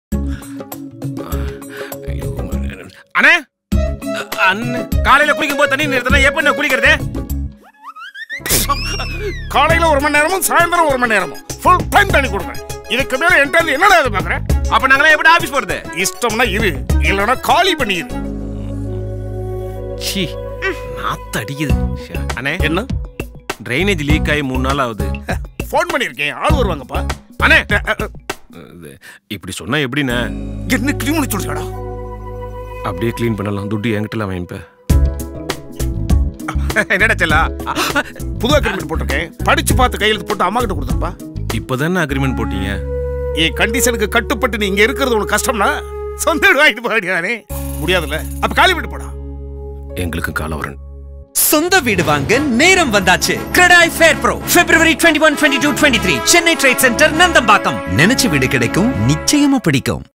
ஐயோ, அண்ணே அண்ணே காலையில குளிக்கும் போது தண்ணி நிறுத்தினா எப்ப நான் குளிக்கிறது காலையில ஒரு மணி நேரமும் சாயந்தரம் ஒரு மணி நேரமும் ஃபுல் டைம் தண்ணி கொடுக்குறேன் இதுக்கு மேல என்கிட்ட என்னடா இது பாக்குறேன் அப்ப நாங்களாம் எப்படி ஆபீஸ் போறது இஷ்டம்னா இரு இல்லைன்னா காலி பண்ணிடு சி நாத்து அடிக்குது ஷே. அண்ணே என்ன ட்ரைனேஜ் லீக் ஆகி மூணு நாள் ஆகுது ஃபோன் பண்ணிருக்கேன் ஆள் வருவாங்கப்பா அண்ணே அஹ், அஹ், இது, இப்படி சொன்னா எப்படிண்ணே என்ன கிளீன் சொல்லுடா அப்படியே க்ளீன் பண்ணலாம் துட்டு என்கிட்ட வாங்கிப்ப என்னடா செல்லா புது அக்ரிமெண்ட் போட்டிருக்கேன் படிச்சு பார்த்து கையெழுத்து போட்டு அம்மா கிட்ட கொடுத்தப்பா இப்பதானே அக்ரிமெண்ட் போட்டீங்க என் கண்டிஷனுக்கு கட்டுப்பட்டு நீ இங்க இருக்கிறது உனக்கு கஷ்டம்னா சொந்த வீடு வாங்கிட்டு போக வேண்டியதானே முடியாதுல்ல அப்ப காலி விட்டு போடா எங்களுக்கு காலவரன் சொந்த வீடு வாங்க நேரம் வந்தாச்சு CREDAI fair pro February twenty one twenty two twenty three Chennai trade centre Nandambakkam நினைச்ச வீடு கிடைக்கும் நிச்சயமா பிடிக்கும்